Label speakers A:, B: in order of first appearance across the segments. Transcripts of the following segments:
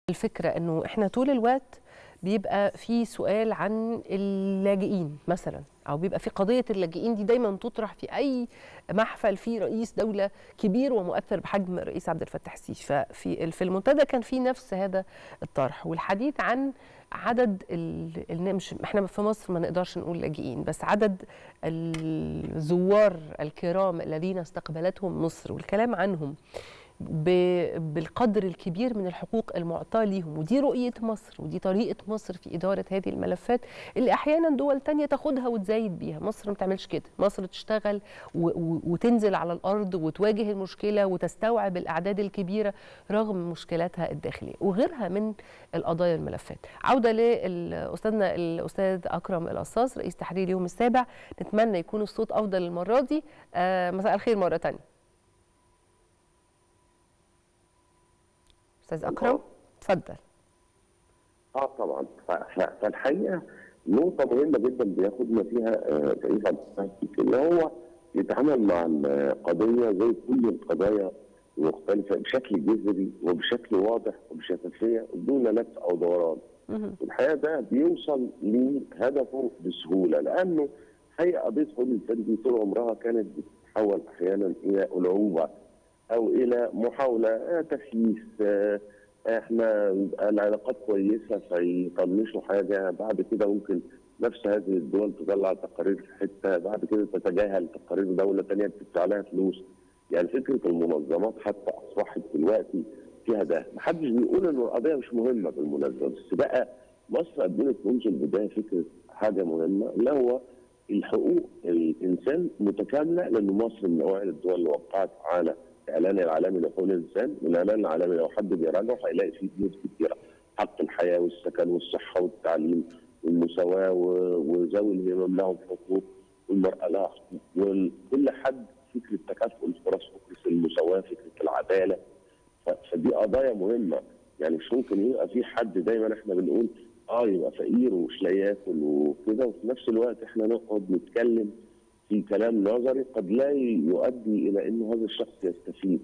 A: الفكره انه احنا طول الوقت بيبقى في سؤال عن اللاجئين مثلا او بيبقى في قضيه اللاجئين دي دايما تطرح في اي محفل في رئيس دوله كبير ومؤثر بحجم الرئيس عبد الفتاح السيسي ففي في المنتدى كان في نفس هذا الطرح والحديث عن عدد ال... مش احنا في مصر ما نقدرش نقول لاجئين بس عدد الزوار الكرام الذين استقبلتهم مصر والكلام عنهم بالقدر الكبير من الحقوق المعطاة ليهم ودي رؤية مصر ودي طريقة مصر في إدارة هذه الملفات اللي أحيانا دول تانية تاخدها وتزايد بيها مصر ما بتعملش كده مصر تشتغل وتنزل على الأرض وتواجه المشكلة وتستوعب الأعداد الكبيرة رغم مشكلاتها الداخلية وغيرها من القضايا والملفات عودة لأستاذنا الأستاذ أكرم القصاص رئيس تحرير اليوم السابع نتمنى يكون الصوت أفضل المرة دي آه مساء الخير مرة تانية استاذ اكرم اتفضل
B: اه طبعا فالحقيقه نقطه مهمه جدا بياخدنا فيها رئيس عبد الفتاح ان هو يتعامل مع القضيه زي كل القضايا المختلفه بشكل جذري وبشكل واضح وبشفافيه دون لف او دوران. الحقيقه ده بيوصل لهدفه بسهوله لانه الحقيقه قضيه حقوق الانسان دي طول عمرها كانت بتتحول احيانا الى العوبه او الى محاوله تسييس احنا العلاقات كويسه فيطنشوا حاجه بعد كده ممكن نفس هذه الدول تطلع تقارير في حته بعد كده تتجاهل تقارير دوله ثانيه بتدفع لها فلوس يعني فكره المنظمات حتى اصبحت دلوقتي فيها ده محدش بيقول ان القضيه مش مهمه بالمناسبه بس بقى مصر قدمت منذ البدايه فكره حاجه مهمه اللي هو الحقوق الانسان متكامله لان مصر من اوائل الدول اللي وقعت على الاعلان العالمي لحقوق الانسان والاعلان العالمي لو حد بيراجعه هيلاقي فيه بنود كتيره حق الحياه والسكن والصحه والتعليم والمساواه وذوي الهمم لهم حقوق والمراه لها حقوق وكل حد فكره تكافؤ الفرص فكره المساواه فكره العداله فدي قضايا مهمه يعني مش ممكن يبقى في حد دايما احنا بنقول اه يبقى فقير ومش لاقي ياكل وكده وفي نفس الوقت احنا نقعد نتكلم في كلام نظري قد لا يؤدي الى انه هذا الشخص يستفيد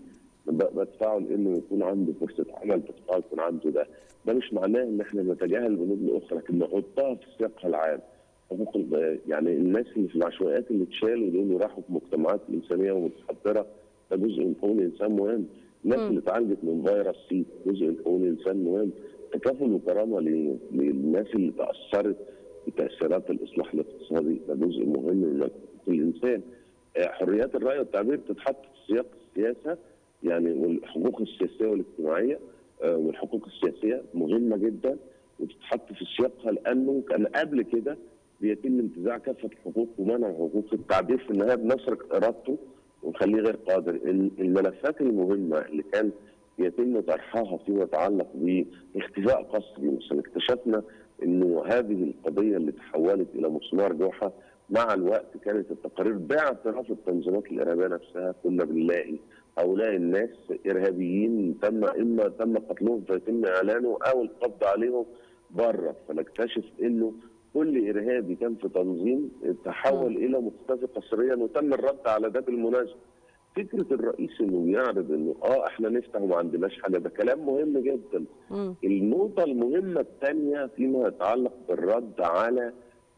B: بدفعه لانه يكون عنده فرصه عمل بدفعه يكون عنده ده ده مش معناه ان احنا نتجاهل بنود اخرى لكن نحطها في سياقها العام حقوق يعني الناس اللي في العشوائيات اللي اتشالوا دول وراحوا في مجتمعات انسانيه ومتحضره ده جزء من حقوق الانسان مهم الناس اللي اتعالجت من فيروس سي جزء من حقوق الانسان مهم تكافل وكرامه للناس اللي تاثرت بتاثيرات الاصلاح الاقتصادي ده جزء مهم من حقوق الانسان حريات الراي والتعبير تتحط في سياق السياسه يعني والحقوق السياسيه والاجتماعيه والحقوق السياسيه مهمه جدا وتتحط في سياقها لانه كان قبل كده بيتم انتزاع كافه الحقوق ومنع حقوق التعبير في النهايه بنسرق ارادته ونخليه غير قادر الملفات المهمه اللي كان يتم طرحها فيما يتعلق باختفاء قسري مثلا اكتشفنا انه هذه القضيه اللي تحولت الى مسمار جحا مع الوقت كانت التقارير باعتراف التنظيمات الارهابيه نفسها كنا بنلاقي هؤلاء الناس ارهابيين تم اما تم قتلهم فيتم اعلانه او القبض عليهم بره فنكتشف انه كل ارهابي كان في تنظيم تحول الى مختفي قسريا وتم الرد على ده بالمناسبه. فكره الرئيس انه يعرض انه اه احنا نفتح وما عندناش حاجه ده كلام مهم جدا. م. النقطه المهمه الثانيه فيما يتعلق بالرد على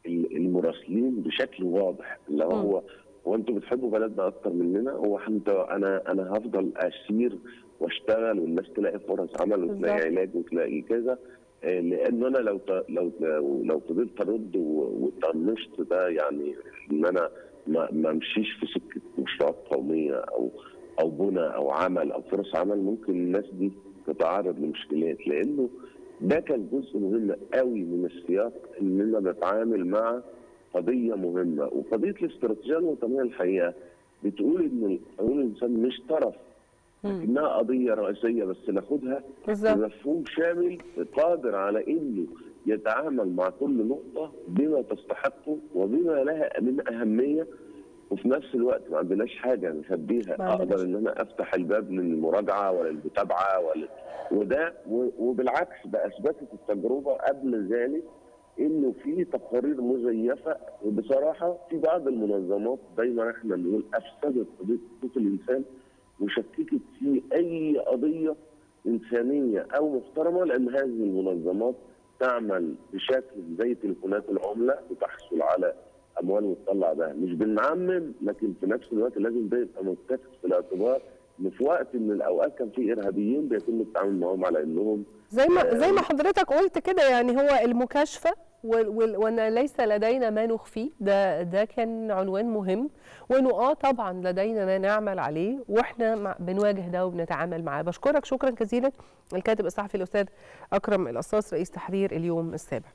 B: المراسلين بشكل واضح اللي هو هو انتوا بتحبوا بلدنا اكتر مننا هو انت انا انا هفضل اسير واشتغل والناس تلاقي فرص عمل وتلاقي علاج وتلاقي كذا لان انا لو لو لو فضلت ارد وطنشت ده يعني ان انا ما, ما امشيش في سكه مشروعات قوميه او او بنى او عمل او فرص عمل ممكن الناس دي تتعرض لمشكلات لانه ده كان جزء مهم قوي من السياق اننا نتعامل مع قضيه مهمه وقضيه الاستراتيجيه الوطنيه الحقيقه بتقول ان حقوق الانسان مش طرف لكنها قضيه رئيسيه بس ناخدها بمفهوم شامل قادر على انه يتعامل مع كل نقطه بما تستحقه وبما لها من اهميه وفي نفس الوقت ما عندناش حاجه نخبيها اقدر ان انا افتح الباب للمراجعه ولا المتابعه ولا وده وبالعكس ده اثبتت التجربه قبل ذلك انه في تقارير مزيفه وبصراحه في بعض المنظمات دايما احنا بنقول افسدت قضيه حقوق الانسان وشككت في اي قضيه انسانيه او محترمه لان هذه المنظمات تعمل بشكل زي تليفونات العمله بتحصل على اموال وتطلع ده مش بنعمم لكن في نفس الوقت لازم ده يبقى متاخد في الاعتبار ان في وقت من الاوقات كان في ارهابيين بيتم التعامل معهم على انهم
A: زي ما زي ما حضرتك قلت كده يعني هو المكاشفه وان ليس لدينا ما نخفيه ده ده كان عنوان مهم وانه اه طبعا لدينا ما نعمل عليه واحنا بنواجه ده وبنتعامل معاه بشكرك شكرا جزيلا الكاتب الصحفي الاستاذ اكرم القصاص رئيس تحرير اليوم السابع